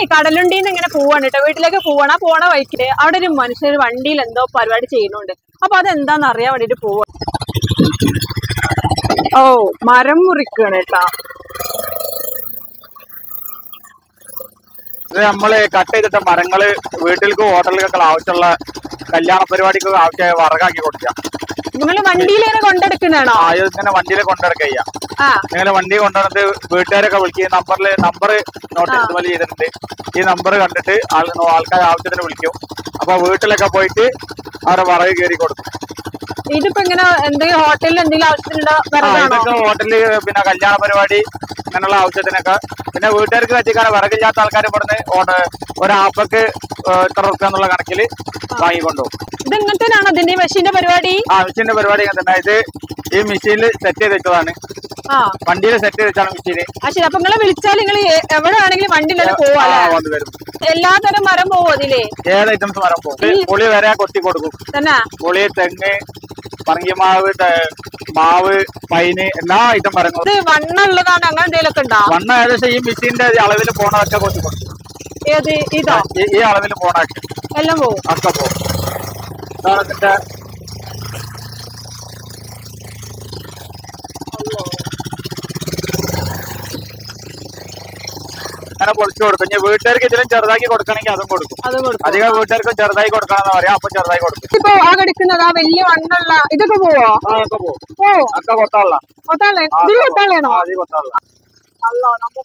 കടലുണ്ടിന്ന് ഇങ്ങനെ പോവാണ് കേട്ടോ വീട്ടിലേക്ക് പോവാണ് ആ പോണ വഴിക്കില് അവിടെ ഒരു മനുഷ്യർ വണ്ടിയിൽ എന്തോ പരിപാടി ചെയ്യുന്നുണ്ട് അപ്പൊ അതെന്താന്ന് അറിയാൻ വേണ്ടിട്ട് പോവാ ഓ മരം മുറിക്കാണ് കേട്ടാ ഇത് നമ്മള് കട്ട് ചെയ്തിട്ട മരങ്ങള് വീട്ടിലേക്കും ഹോട്ടലിലേക്കൊക്കെ ആവശ്യമുള്ള കല്യാണ പരിപാടിക്കൊക്കെ ആവശ്യമായ വറകാക്കി കൊടുക്കുക നിങ്ങള് വണ്ടിയിൽ ഇങ്ങനെ കൊണ്ടെടുക്കുന്നതാണോ ആ ഇത് ഇങ്ങനെ വണ്ടിയിൽ കൊണ്ടിടക്കുക ചെയ്യാം ആ ഇങ്ങനെ വണ്ടി കൊണ്ടുവന്നിട്ട് വീട്ടുകാരൊക്കെ വിളിക്കും ഈ നമ്പറിൽ നമ്പർ നോട്ട് ഇതുപോലെ ചെയ്തിട്ടുണ്ട് ഈ നമ്പർ കണ്ടിട്ട് ആൾ ആൾക്കാർ ആവശ്യത്തിന് വിളിക്കും അപ്പൊ വീട്ടിലൊക്കെ പോയിട്ട് അവരെ വറക് കയറി കൊടുക്കും ഇതിപ്പോ ഇങ്ങനെ എന്തെങ്കിലും ഹോട്ടലിൽ എന്തെങ്കിലും ആവശ്യത്തിനുണ്ടോ ആ, വെറുതാണോ ഇതൊക്കെ ഹോട്ടലില് പിന്നെ കല്യാണ പരിപാടി അങ്ങനെയുള്ള ആവശ്യത്തിനൊക്കെ പിന്നെ വീട്ടുകാർക്ക് കത്തിക്കാൻ വിറകില്ലാത്ത ആൾക്കാർ ഇവിടുന്ന് ഓർഡർ ഒരാപ്പക്ക് ഇത്ര റുപ്യ എന്നുള്ള കണക്കിൽ വാങ്ങിക്കൊണ്ടുപോകും ഇത് ഇങ്ങനത്തേനാണോ ഇതിന്റെ മെഷീന്റെ പരിപാടി ആ മെഷീന്റെ പരിപാടി ഇങ്ങനെ തന്നെ ഇത് ഈ മെഷീനിൽ സെറ്റ് ചെയ്ത് വെച്ചതാണ് ആ വണ്ടിയിൽ സെറ്റ് ചെയ്ത് വെച്ചാണ് മെഷീന് ആ ശരി അപ്പൊ നിങ്ങളെ വിളിച്ചാൽ നിങ്ങൾ എവിടെ വേണമെങ്കിലും വണ്ടിയിലൊക്കെ പോവാ ആ അല്ലേ വന്ന് വരും എല്ലാത്തരം മരം പോവോ അതിലേ ഏത് ഐറ്റംസ് മരം പോകും പുളി വരെ കൊത്തി കൊടുക്കും തന്നെ പുളി തെങ്ങ് പറങ്കിമാവ് തെ- മാവ് പൈന് എല്ലാ ഐറ്റം മരങ്ങളും ഇത് വണ്ണുള്ളതാണ് അങ്ങനെ എന്തെങ്കിലും ഒക്കെ ഉണ്ടോ മണ്ണ് ഏകദേശം ഈ മെഷീന്റെ അളവിൽ പോണതൊക്കെ കൊത്തി കൊടുക്കും ഏത് ഇതോ ഈ- ഈ അളവിൽ പോണൊക്കെ എല്ലാം പോവും ഒക്കെ പോകും ഇതാണ് ഇതിന്റെ അങ്ങനെ പൊളിച്ചു കൊടുക്കും ഇനി വീട്ടുകാർക്ക് ഇതിലും ചെറുതാക്കി കൊടുക്കണമെങ്കിൽ അതും കൊടുക്കും അത് കൊടുക്കും അധികം വീട്ടുകാർക്കും ചെറുതായി കൊടുക്കണമെന്ന് പറയാം അപ്പൊ ചെറുതായി കൊടുക്കും ഇപ്പൊ ആ കിടക്കുന്നത് ആ വലിയ വണ്ണുള്ള ഇതൊക്കെ പോവോ ആ, ഒക്കെ പോകും ഓ ഒക്കെ കൊത്താനുള്ള കൊത്താളെ ആ, ഇതിൽ ഒക്കെ കൊത്താളേണോ ആ, ഇത് കൊത്താനുള്ള അല്ലോ നമ്മ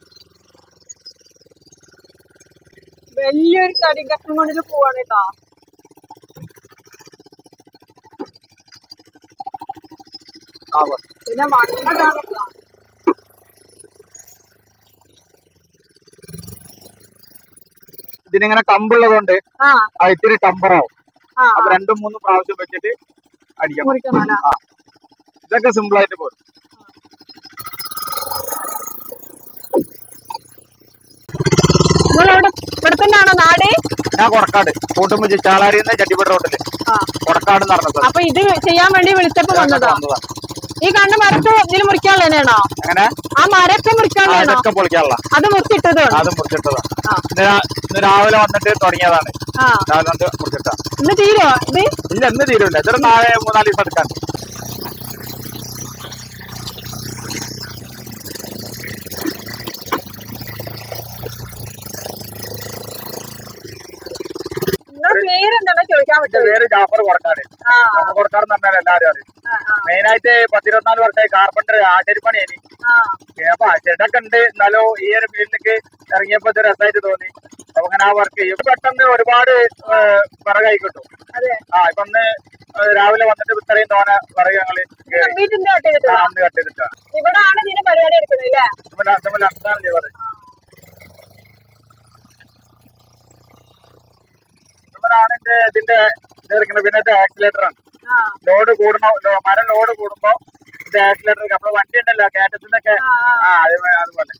വലിയൊരു തടി കഷ്ണം കൊണ്ടിട്ട് പോവാണ് കേട്ടോ ആ, കൊത്താം. പിന്നെ മണ്ണതാണ് ട്ടോ. ഇതിനിങ്ങനെ കമ്പുള്ളതുകൊണ്ട് ആ അത് ഇത്തിരി ടമ്പറാവും ആ അപ്പൊ രണ്ടും മൂന്നും പ്രാവശ്യം വെച്ചിട്ട് അടിക്കണം മുറിക്കണോ ആ ഇതൊക്കെ സിമ്പിൾ ആയിട്ട് പോകും നിങ്ങളവിടെ ഇവിടെ തന്നെയാണോ നാട് ഞാൻ കൊടക്കാട് കൂട്ടുമ്പോ ചാളാരിന്ന് ചട്ടിപ്പടി റോട്ടില് ആ കൊടക്കാട് എന്ന് പറഞ്ഞ സ്ഥലം. അപ്പൊ ഇത് ചെയ്യാൻ വേണ്ടി വിളിച്ചപ്പോ വന്നതാ വന്നതാ. ഈ കണ്ണ് മരത്ത് ഇതിൽ മുറിക്കാനുള്ളതാണോ അങ്ങനെ ആ മരത്തെ ആ, മുറിക്കാനുള്ളതാണോ ഇതൊക്കെ പൊളിക്കാനുള്ള അത് മുറിച്ചിട്ടത് അത് മുറിച്ചിട്ടതാ ആ. ഇന്ന് രാ- ഇന്ന് രാവിലെ വന്നിട്ട് തുടങ്ങിയതാണ് ആ രാവിലെ വന്നിട്ട് മുറിച്ചിട്ടാ ഇന്ന് തീരോ ഇത് ഇല്ല ഇന്ന് തീരുമില്ല ഇതൊരു നാളെ മൂന്നാല് ദിവസം എടുക്കാൻ നിങ്ങളുടെ പേരെന്താണോ ചോദിക്കാൻ എന്റെ പറ്റും പേര് ജാഫർ കൊടക്കാട് ആ ജാഫർ കൊടക്കാട് എന്ന് പറഞ്ഞാൽ എല്ലാവരും അറിയും ആ, ആ, മെയിനായിട്ട് പത്തിരുപത്തിനാല് വർഷമായി കാർപ്പൻറ്റർ ആശാരിപ്പണി ഇനി ആ അപ്പൊ ആശാരിയൊക്കെ ഉണ്ട് എന്നാലും ഈ ഒരു ഫീൽഡിലേക്ക് ഇറങ്ങിയപ്പോ ഇത് രസമായിട്ട് തോന്നി അപ്പൊ അങ്ങനെ ആ വർക്ക് ചെയ്യും പെട്ടെന്ന് ഒരുപാട് വിറകായി കിട്ടും അതെ ആ ഇപ്പൊ ഒന്ന് ഏഹ് രാവിലെ വന്നിട്ട് ഇത്രയും തോനെ വിറക് ഞങ്ങള് കേറി. വീട്ടിന്റെ കട്ട് ചെയ്തിട്ട് ആ, അന്ന് കട്ട് ചെയ്തിട്ടാ ഇവിടെ ആണ് ഇതിന് പരിപാടി എടുക്കുന്നത് അല്ലേ നമ്മള് നമ്മള് അതാണ് ചെയ്തത് നമ്മളാണ് ഇതിന്റെ ഇതിന്റെ ഇത് ഇറക്കുന്നത് പിന്നെ ഇത് ആക്സിലേറ്റർ ആണ് ആ ലോഡ് കൂടണോ ലോ- മരം ലോഡ് കൂടുമ്പോ ഇത് ആക്സിലേറ്റർ നമ്മളെ വണ്ടി ഉണ്ടല്ലോ കയറ്റത്തിനൊക്കെ ആ, ആ. ആ അത് അതുപോലെ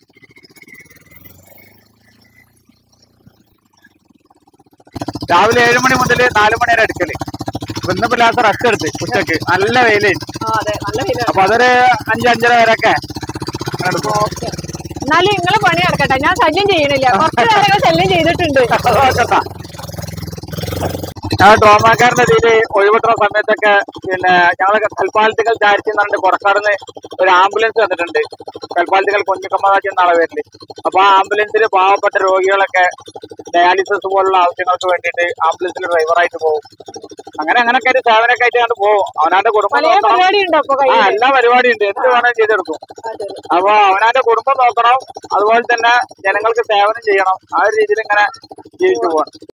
രാവിലെ ഏഴ് മണി മുതൽ നാല് മണി വരെ എടുക്കല് ഇപ്പൊ ഇന്നിപ്പോ ലാസ്റ്റ് റെസ്റ്റ് എടുത്ത് ഉച്ചക്ക് നല്ല വെയില് ആ, അതെ നല്ല ഫീലാണ് അപ്പൊ അതൊരു അഞ്ച് അഞ്ചര വരെയൊക്കെ അങ്ങനെ എടുക്കും ഓക്കെ എന്നാലും നിങ്ങള് പണി നടക്കട്ടെ ഞാൻ ശല്യം ചെയ്യണില്ല കുറച്ച് നേരങ്ങൾ ശല്യം ചെയ്തിട്ടുണ്ട് അത് നോക്കട്ടാ. ഞാൻ ട്രോമാക്കാരന്റെ ഇതില് ഒഴിവിട്ടുന്ന സമയത്തൊക്കെ പിന്നെ ഞങ്ങളൊക്കെ കൽപ്പാലത്തിക്കൽ ചാരിറ്റി എന്ന് പറഞ്ഞിട്ട് കൊടക്കാടുന്ന് ഒരു ആംബുലൻസ് വന്നിട്ടുണ്ട് കൽപ്പാലത്തിക്കൽ കുഞ്ഞിക്കമ്മതാജി എന്ന പേരിൽ അപ്പൊ ആ ആംബുലൻസിൽ പാവപ്പെട്ട രോഗികളൊക്കെ ഡയാലിസിസ് പോലുള്ള ആവശ്യങ്ങൾക്ക് വേണ്ടിയിട്ട് ആംബുലൻസിൽ ഡ്രൈവറായിട്ട് പോകും അങ്ങനെ അങ്ങനെയൊക്കെ ഒരു സേവനമൊക്കെ ആയിട്ട് കണ്ട് പോകും അവനാന്റെ കുടുംബം പല നോക്കണം പരിപാടി ഉണ്ടോ അപ്പൊ ആ കയ്യിൽ എല്ലാ പരിപാടിയും ഉണ്ട് എന്ത് വേണമെങ്കിലും ചെയ്തെടുക്കും അപ്പൊ അവനാന്റെ കുടുംബം നോക്കണം അതുപോലെ തന്നെ ജനങ്ങൾക്ക് സേവനം ചെയ്യണം ആ ഒരു രീതിയിൽ ഇങ്ങനെ ജീവിച്ചു പോകണം